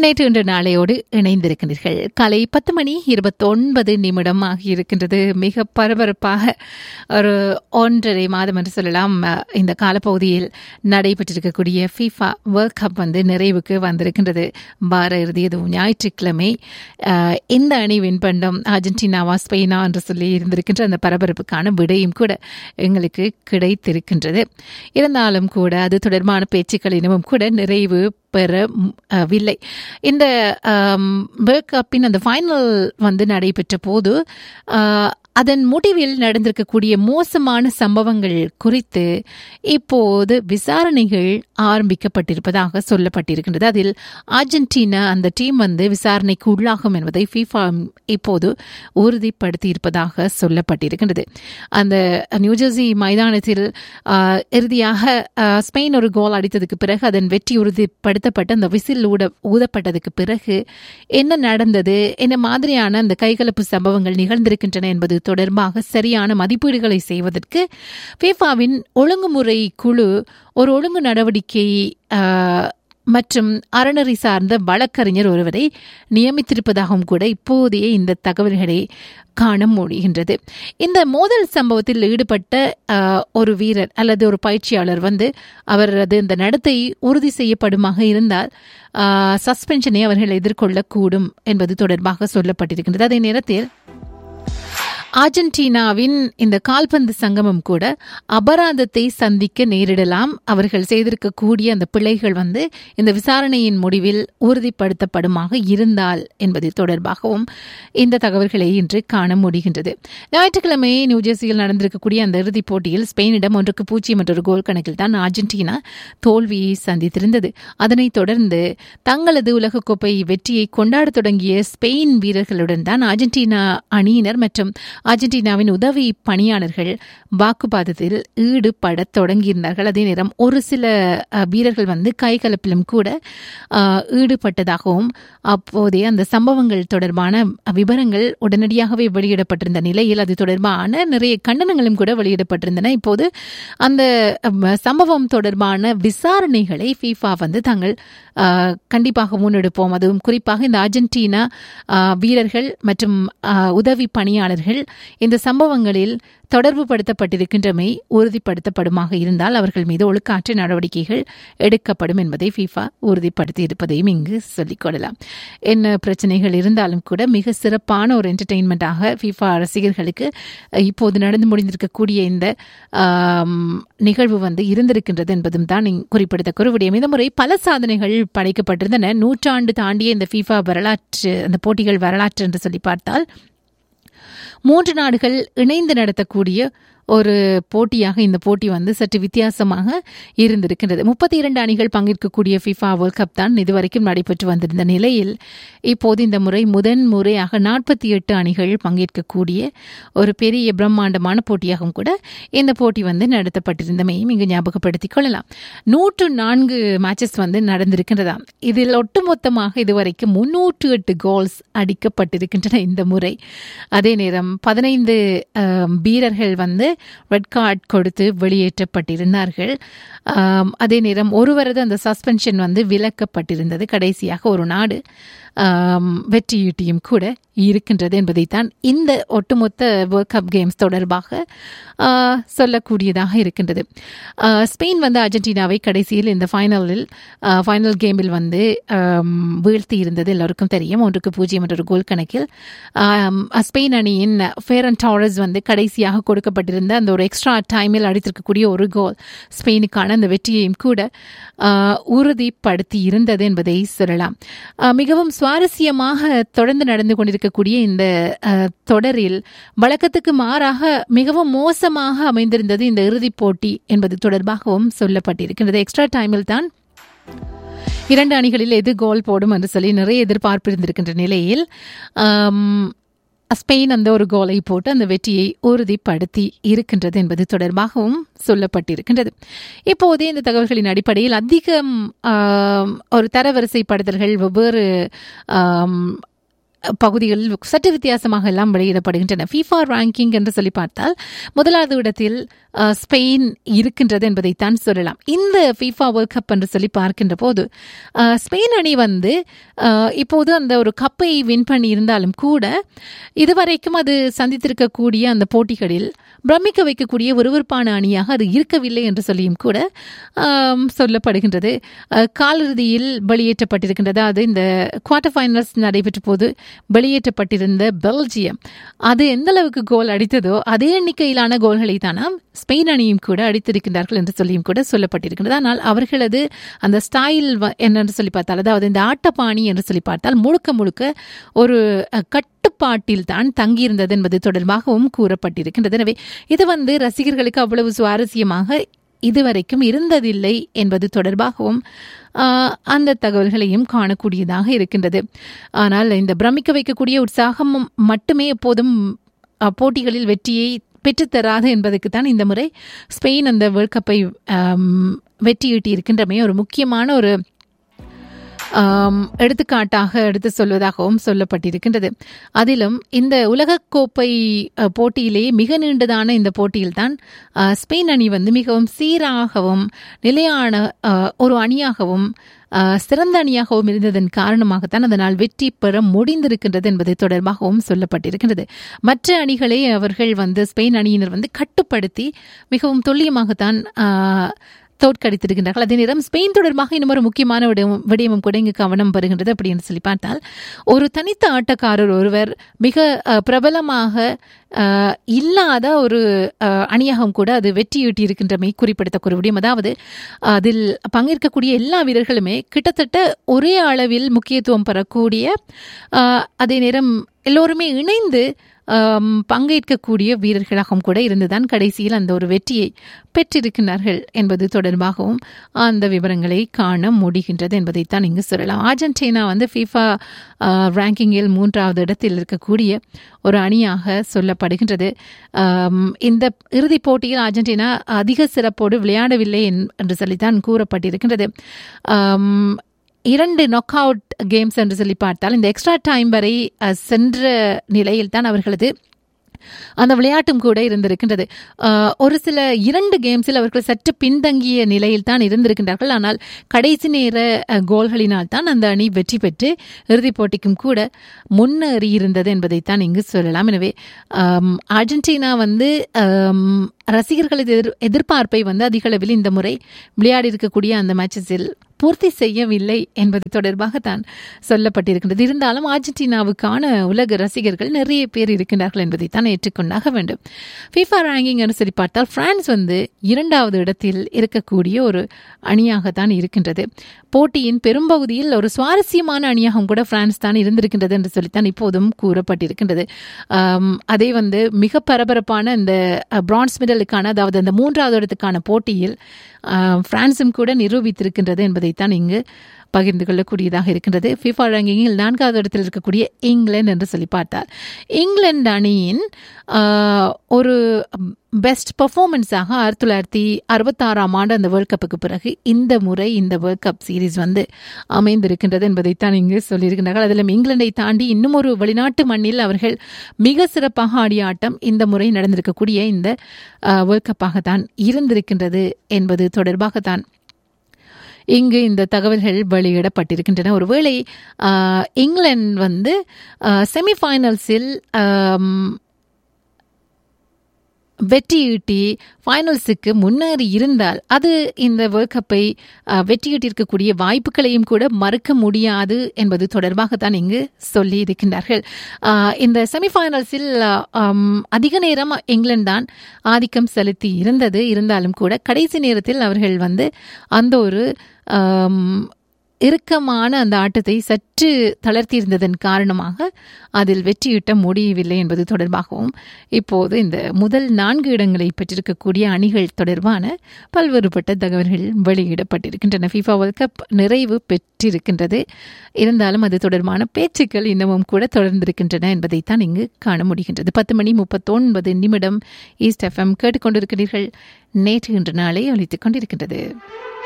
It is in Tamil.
நேற்று இன்று நாளையோடு இணைந்திருக்கின்றீர்கள் காலை பத்து மணி இருபத்தொன்பது நிமிடம் ஆகியிருக்கின்றது மிக பரபரப்பாக ஒரு ஒன்றரை மாதம் என்று சொல்லலாம் அஹ், இந்த காலப்பகுதியில் நடைபெற்றிருக்கக்கூடிய ஃபீஃபா வேர்ல்ட் கப் வந்து நிறைவுக்கு வந்திருக்கின்றது வார இறுதி அதுவும் ஞாயிற்றுக்கிழமை அஹ், இந்த அணி வின்பண்டம் அர்ஜென்டினாவா ஸ்பெயினா என்று சொல்லி இருந்திருக்கின்ற அந்த பரபரப்புக்கான விடையும் கூட எங்களுக்கு கிடைத்திருக்கின்றது இருந்தாலும் கூட அது தொடர்பான பேச்சுக்கள் இன்னமும் கூட நிறைவு பெறவில்லை இந்த வேர்ல்ட் கப்பின் அந்த ஃபைனல் வந்து நடைபெற்ற போது ஆஹ், அதன் முடிவில் நடந்திருக்கக்கூடிய மோசமான சம்பவங்கள் குறித்து இப்போது விசாரணைகள் ஆரம்பிக்கப்பட்டிருப்பதாக சொல்லப்பட்டிருக்கின்றது அதில் அர்ஜென்டினா அந்த டீம் வந்து விசாரணைக்கு உள்ளாகும் என்பதை ஃபீஃபா இப்போது உறுதிப்படுத்தி இருப்பதாக சொல்லப்பட்டிருக்கின்றது அந்த நியூஜெர்சி மைதானத்தில் ஆஹ், இறுதியாக ஆஹ், ஸ்பெயின் ஒரு கோல் அடித்ததுக்கு பிறகு அதன் வெற்றி உறுதிப்படுத்தப்பட்டு அந்த விசில் ஊட ஊதப்பட்டதுக்கு பிறகு என்ன நடந்தது என்ன மாதிரியான அந்த கைகலப்பு சம்பவங்கள் நிகழ்ந்திருக்கின்றன என்பது தொடர்பாக சரியான மதிப்பீடுகளை செய்வதற்கு ஃபீஃபாவின் ஒழுங்குமுறை குழு ஒரு ஒழுங்கு நடவடிக்கை ஆஹ், மற்றும் அறநெறி சார்ந்த வழக்கறிஞர் ஒருவரை நியமித்திருப்பதாகவும் கூட இப்போதைய இந்த தகவல்களை காண முடிகின்றது இந்த மோதல் சம்பவத்தில் ஈடுபட்ட ஆஹ், ஒரு வீரர் அல்லது ஒரு பயிற்சியாளர் வந்து அவரது இந்த நடத்தை உறுதி செய்யப்படுமாக இருந்தால் சஸ்பென்ஷனை அவர்கள் எதிர்கொள்ளக்கூடும் என்பது தொடர்பாக சொல்லப்பட்டிருக்கின்றது அதே நேரத்தில் அர்ஜென்டினாவின் இந்த கால்பந்து சங்கமம் கூட அபராதத்தை சந்திக்க நேரிடலாம் அவர்கள் செய்திருக்கக்கூடிய அந்த பிழைகள் வந்து இந்த விசாரணையின் முடிவில் உறுதிப்படுத்தப்படுமாக இருந்தால் என்பது தொடர்பாகவும் இந்த தகவல்களை இன்று காண முடிகின்றது ஞாயிற்றுக்கிழமை நியூஜெர்சியில் நடந்திருக்கக்கூடிய அந்த இறுதிப் போட்டியில் ஸ்பெயினிடம் ஒன்றுக்கு பூஜ்ஜியம் என்ற ஒரு கோல் கணக்கில் தான் அர்ஜென்டினா தோல்வியை சந்தித்திருந்தது அதனைத் தொடர்ந்து தங்களது உலகக்கோப்பை வெற்றியை கொண்டாடத் தொடங்கிய ஸ்பெயின் வீரர்களுடன் தான் அர்ஜென்டினா அணியினர் மற்றும் அர்ஜென்டினாவின் உதவி பணியாளர்கள் வாக்குவாதத்தில் ஈடுபடத் தொடங்கியிருந்தார்கள் அதே நேரம் ஒரு சில அஹ், வீரர்கள் வந்து கைகலப்பிலும் கூட அஹ், ஈடுபட்டதாகவும் அப்போதே அந்த சம்பவங்கள் தொடர்பான விவரங்கள் உடனடியாகவே வெளியிடப்பட்டிருந்த நிலையில் அது தொடர்பான நிறைய கண்டனங்களும் கூட வெளியிடப்பட்டிருந்தன இப்போது அந்த அம், சம்பவம் தொடர்பான விசாரணைகளை ஃபீஃபா வந்து தாங்கள் அஹ், கண்டிப்பாக முன்னெடுப்போம் அதுவும் குறிப்பாக இந்த அர்ஜென்டினா அஹ், வீரர்கள் மற்றும் அஹ், உதவி பணியாளர்கள் இந்த சம்பவங்களில் தொடர்பு படுத்தப்பட்டிருக்கின்றமை உறுதிப்படுத்தப்படுமாக இருந்தால் அவர்கள் மீது ஒழுக்காற்று நடவடிக்கைகள் எடுக்கப்படும் என்பதை ஃபீஃபா உறுதிப்படுத்தி இருப்பதையும் இங்கு சொல்லிக் கொள்ளலாம் என்ன பிரச்சனைகள் இருந்தாலும் கூட மிக சிறப்பான ஒரு என்டர்டெயின்மெண்ட்டாக ஃபீஃபா ரசிகர்களுக்கு அஹ், இப்போது நடந்து முடிந்திருக்கக்கூடிய இந்த ஆம், நிகழ்வு வந்து இருந்திருக்கின்றது என்பதும் தான் இங்கு குறிப்பிடத்தக்க ஒரு விடயம் இந்த முறை பல சாதனைகள் படைக்கப்பட்டிருந்தன நூற்றாண்டு தாண்டிய இந்த ஃபீஃபா வரலாற்று அந்த போட்டிகள் வரலாற்று என்று சொல்லி பார்த்தால் மூன்று நாடுகள் இணைந்து நடத்தக்கூடிய ஒரு போட்டியாக இந்த போட்டி வந்து சற்று வித்தியாசமாக இருந்திருக்கின்றது முப்பத்தி இரண்டு அணிகள் பங்கேற்கக்கூடிய ஃபிஃபா வேர்ல்ட் கப் தான் இதுவரைக்கும் நடைபெற்று வந்திருந்த நிலையில் இப்போது இந்த முறை முதன் முறையாக நாற்பத்தி எட்டு அணிகள் பங்கேற்கக்கூடிய ஒரு பெரிய பிரம்மாண்டமான போட்டியாகவும் கூட இந்த போட்டி வந்து நடத்தப்பட்டிருந்தமையும் இங்கு ஞாபகப்படுத்திக் கொள்ளலாம் நூற்று நான்கு மேட்சஸ் வந்து நடந்திருக்கின்றதாம் இதில் ஒட்டுமொத்தமாக இதுவரைக்கும் முன்னூற்று எட்டு கோல்ஸ் அடிக்கப்பட்டிருக்கின்றன இந்த முறை அதே நேரம் பதினைந்து வீரர்கள் வந்து ரெட் கார்டு கொடுத்து வெளியேற்றப்பட்டிருந்தார்கள் ஆம், அதே நேரம் ஒருவரது அந்த சஸ்பென்ஷன் வந்து விலக்கப்பட்டிருந்தது கடைசியாக ஒரு நாடு ஆம், வெற்றியீட்டியும் கூட இருக்கின்றது என்பதைத்தான் இந்த ஒட்டுமொத்த வேர்ல்ட் கப் கேம்ஸ் தொடர்பாக ஆ, சொல்லக்கூடியதாக இருக்கின்றது ஆ, ஸ்பெயின் வந்து அர்ஜென்டினாவை கடைசியில் இந்த ஃபைனலில் ஃபைனல் கேமில் வந்து ஆம், வீழ்த்தி இருந்தது எல்லோருக்கும் தெரியும் ஒன்றுக்கு பூஜ்ஜியம் என்ற ஒரு கோல் கணக்கில் ஆம், ஸ்பெயின் அணியின் ஃபேரன் டாரஸ் வந்து கடைசியாக கொடுக்கப்பட்டிருந்த அந்த ஒரு எக்ஸ்ட்ரா டைமில் அடித்திருக்கக்கூடிய ஒரு கோல் ஸ்பெயினுக்கான அந்த வெற்றியையும் கூட ஆ, உறுதிப்படுத்தி இருந்தது என்பதை சொல்லலாம் ஆ, மிகவும் சுவாரஸ்யமாக தொடர்ந்து நடந்து கொண்டிருக்கக்கூடிய இந்த ஆ, தொடரில் வழக்கத்துக்கு மாறாக மிகவும் மோசமாக அமைந்திருந்தது இந்த இறுதிப் போட்டி என்பது தொடர்பாகவும் சொல்லப்பட்டிருக்கின்றது எக்ஸ்ட்ரா டைமில் தான் இரண்டு அணிகளில் எது கோல் போடும் என்று சொல்லி நிறைய எதிர்பார்ப்பு இருந்திருக்கின்ற நிலையில் ஆம், ஸ்பெயின் அந்த ஒரு கோலை போட்டு அந்த வெற்றியை உறுதிப்படுத்தி இருக்கின்றது என்பது தொடர்பாகவும் சொல்லப்பட்டிருக்கின்றது இப்போதே இந்த தகவல்களின் அடிப்படையில் அதிகம் ஆம், ஒரு தரவரிசைப்படுத்தல்கள் வெவ்வேறு ஆம், பகுதிகளில் சற்று வித்தியாசமாக எல்லாம் வெளியிடப்படுகின்றன ஃபீஃபா ரேங்கிங் என்று சொல்லி பார்த்தால் முதலாவது இடத்தில் அஹ், ஸ்பெயின் இருக்கின்றது என்பதைத்தான் சொல்லலாம் இந்த ஃபீஃபா வேர்ல்ட் கப் என்று சொல்லி பார்க்கின்ற போது அஹ், ஸ்பெயின் அணி வந்து அஹ், இப்போது அந்த ஒரு கப்பை வின் பண்ணி இருந்தாலும் கூட இதுவரைக்கும் அது சந்தித்திருக்கக்கூடிய அந்த போட்டிகளில் பிரமிக்க வைக்கக்கூடிய விறுவிறுப்பான அணியாக அது இருக்கவில்லை என்று சொல்லியும் கூட ஆம், சொல்லப்படுகின்றது அஹ், காலிறுதியில் வெளியேற்றப்பட்டிருக்கின்றது அது இந்த குவார்டர் ஃபைனல்ஸ் நடைபெற்ற போது வெளியேற்றப்பட்டிருந்த பெல்ஜியம் அது எந்த அளவுக்கு கோல் அடித்ததோ அதே எண்ணிக்கையிலான கோல்களை தானாம் ஸ்பெயின் அணியும் கூட அடித்திருக்கின்றார்கள் என்று சொல்லியும் கூட சொல்லப்பட்டிருக்கின்றது ஆனால் அவர்களது அந்த ஸ்டைல் வ- என்னன்னு சொல்லி பார்த்தால் அதாவது இந்த ஆட்டப்பாணி என்று சொல்லி பார்த்தால் முழுக்க முழுக்க ஒரு அஹ், கட்டுப்பாட்டில் தான் தங்கியிருந்தது என்பது தொடர்பாகவும் கூறப்பட்டிருக்கின்றது எனவே இது வந்து ரசிகர்களுக்கு அவ்வளவு சுவாரஸ்யமாக இதுவரைக்கும் இருந்ததில்லை என்பது தொடர்பாகவும் ஆஹ், அந்த தகவல்களையும் காணக்கூடியதாக இருக்கின்றது ஆனால் இந்த பிரமிக்க வைக்கக்கூடிய உற்சாகம் மட்டுமே எப்போதும் அஹ், போட்டிகளில் வெற்றியை பெற்றுத்தராது என்பதற்கு தான் இந்த முறை ஸ்பெயின் அந்த வேர்ல்ட் கப்பை ஆம், வெற்றியீட்டி இருக்கின்றமை ஒரு முக்கியமான ஒரு ஆம், எடுத்துக்காட்டாக எடுத்து சொல்வதாகவும் சொல்லப்பட்டிருக்கின்றது அதிலும் இந்த உலகக்கோப்பை அ, போட்டியிலேயே மிக நீண்டதான இந்த போட்டியில்தான் அ, ஸ்பெயின் அணி வந்து மிகவும் சீராகவும் நிலையான அ, ஒரு அணியாகவும் அ, சிறந்த அணியாகவும் இருந்ததன் காரணமாகத்தான் அதனால் வெற்றி பெற முடிந்திருக்கின்றது என்பது தொடர்பாகவும் சொல்லப்பட்டிருக்கின்றது மற்ற அணிகளை அவர்கள் வந்து ஸ்பெயின் அணியினர் வந்து கட்டுப்படுத்தி மிகவும் துல்லியமாகத்தான் ஆ, தோற்கடித்திருக்கின்றார்கள் அதே நேரம் ஸ்பெயின் தொடர்பாக இன்னும் ஒரு முக்கியமான விடயமும் விடயமும் கூட இங்கு கவனம் பெறுகின்றது அப்படின்னு சொல்லி பார்த்தால் ஒரு தனித்த ஆட்டக்காரர் ஒருவர் மிக அஹ், பிரபலமாக அஹ், இல்லாத ஒரு அஹ், அணியாகவும் கூட அது வெற்றியீட்டி இருக்கின்றமை குறிப்பிடத்தக்க ஒரு விடயம் அதாவது அதில் பங்கேற்கக்கூடிய எல்லா வீரர்களுமே கிட்டத்தட்ட ஒரே அளவில் முக்கியத்துவம் பெறக்கூடிய அஹ், அதே நேரம் எல்லோருமே இணைந்து ஆம், பங்கேற்கக்கூடிய வீரர்களாகவும் கூட இருந்துதான் கடைசியில் அந்த ஒரு வெற்றியை பெற்றிருக்கிறார்கள் என்பது தொடர்பாகவும் அந்த விவரங்களை காண முடிகின்றது என்பதைத்தான் இங்கு சொல்லலாம் அர்ஜென்டினா வந்து ஃபீஃபா ரேங்கிங்கில் மூன்றாவது இடத்தில் இருக்கக்கூடிய ஒரு அணியாக சொல்லப்படுகின்றது ஆம், இந்த இறுதிப் போட்டியில் அர்ஜென்டினா அதிக சிறப்போடு விளையாடவில்லை என்- என்று சொல்லித்தான் கூறப்பட்டிருக்கின்றது ஆம், இரண்டு நாக் அவுட் கேம்ஸ் என்று சொல்லி பார்த்தால் இந்த எக்ஸ்ட்ரா டைம் வரை அஹ், சென்ற நிலையில் தான் அவர்களது அந்த விளையாட்டும் கூட இருந்திருக்கின்றது அஹ், ஒரு சில இரண்டு கேம்ஸில் அவர்கள் சற்று பின்தங்கிய நிலையில் தான் இருந்திருக்கின்றார்கள் ஆனால் கடைசி நேர அஹ், கோல்களினால் தான் அந்த அணி வெற்றி பெற்று இறுதிப் போட்டிக்கும் கூட முன்னேறி இருந்தது என்பதைத்தான் இங்கு சொல்லலாம் எனவே ஆம், அர்ஜென்டினா வந்து ஆம், ரசிகர்களது எதிர் எதிர்பார்ப்பை வந்து அதிக அளவில் இந்த முறை விளையாடி இருக்கக்கூடிய அந்த மேட்சஸில் பூர்த்தி செய்யவில்லை என்பது தொடர்பாக தான் சொல்லப்பட்டிருக்கின்றது இருந்தாலும் அர்ஜென்டினாவுக்கான உலக ரசிகர்கள் நிறைய பேர் இருக்கின்றார்கள் என்பதை தான் ஏற்றுக்கொண்டாக வேண்டும் ஃபீஃபா ரேங்கிங் என்று சொல்லி பார்த்தால் பிரான்ஸ் வந்து இரண்டாவது இடத்தில் இருக்கக்கூடிய ஒரு அணியாகத்தான் இருக்கின்றது போட்டியின் பெரும்பகுதியில் ஒரு சுவாரஸ்யமான அணியாகவும் கூட பிரான்ஸ் தான் இருந்திருக்கின்றது என்று சொல்லித்தான் இப்போதும் கூறப்பட்டிருக்கின்றது ஆம், அதே வந்து மிக பரபரப்பான இந்த பிரான்ஸ் மெடலுக்கான அதாவது அந்த மூன்றாவது இடத்துக்கான போட்டியில் ஆ, பிரான்சும் கூட நிரூபித்திருக்கின்றது என்பதைத்தான் இங்கு பகிர்ந்து கொள்ளக்கூடியதாக இருக்கின்றது ஃபிஃபா ரேங்கிங்கில் நான்காவது இடத்தில் இருக்கக்கூடிய இங்கிலாந்து என்று சொல்லி பார்த்தால் இங்கிலாந்து அணியின் ஆ, ஒரு பெஸ்ட் பர்ஃபார்மன்ஸாக ஆயிரத்தி தொள்ளாயிரத்தி அறுபத்தாறாம் ஆண்டு அந்த வேர்ல்ட் கப்புக்கு பிறகு இந்த முறை இந்த வேர்ல்ட் கப் சீரீஸ் வந்து அமைந்திருக்கின்றது என்பதைத்தான் இங்கு சொல்லியிருக்கிறார்கள் அதிலும் இங்கிலாந்தை தாண்டி இன்னும் ஒரு வெளிநாட்டு மண்ணில் அவர்கள் மிக சிறப்பாக ஆடிய ஆட்டம் இந்த முறை நடந்திருக்கக்கூடிய இந்த வேர்ல்ட் கப்பாகத்தான் இருந்திருக்கின்றது என்பது தொடர்பாகத்தான் இங்கு இந்த தகவல்கள் வெளியிடப்பட்டிருக்கின்றன ஒருவேளை ஆஹ், இங்கிலாந்து வந்து செமிஃபைனல்ஸில் வெற்றியீட்டி ஃபைனல்ஸுக்கு முன்னேறி இருந்தால் அது இந்த வேர்ல்ட் கப்பை அஹ், வெற்றியீட்டிருக்கக்கூடிய வாய்ப்புகளையும் கூட மறுக்க முடியாது என்பது தொடர்பாகத்தான் இங்கு சொல்லி இருக்கின்றார்கள் அஹ், இந்த செமிஃபைனல்ஸில் அம், அதிக நேரம் இங்கிலாந்து தான் ஆதிக்கம் செலுத்தி இருந்தது இருந்தாலும் கூட கடைசி நேரத்தில் அவர்கள் வந்து அந்த ஒரு அம், இறுக்கமான அந்த ஆட்டத்தை சற்று தளர்த்தியிருந்ததன் காரணமாக அதில் வெற்றியிட்ட முடியவில்லை என்பது தொடர்பாகவும் இப்போது இந்த முதல் நான்கு இடங்களை பெற்றிருக்கக்கூடிய அணிகள் தொடர்பான பல்வேறுபட்ட தகவல்கள் வெளியிடப்பட்டிருக்கின்றன FIFA வேர்ல்ட் கப் நிறைவு பெற்றிருக்கின்றது இருந்தாலும் அது தொடர்பான பேச்சுக்கள் இன்னமும் கூட தொடர்ந்திருக்கின்றன என்பதைத்தான் இங்கு காண முடிகின்றது பத்து மணி முப்பத்தொன்பது நிமிடம் ஈஸ்ட் எஃப்எம் கேட்டுக்கொண்டிருக்கிறீர்கள் நேற்று இன்று நாளை ஒலித்துக் கொண்டிருக்கின்றது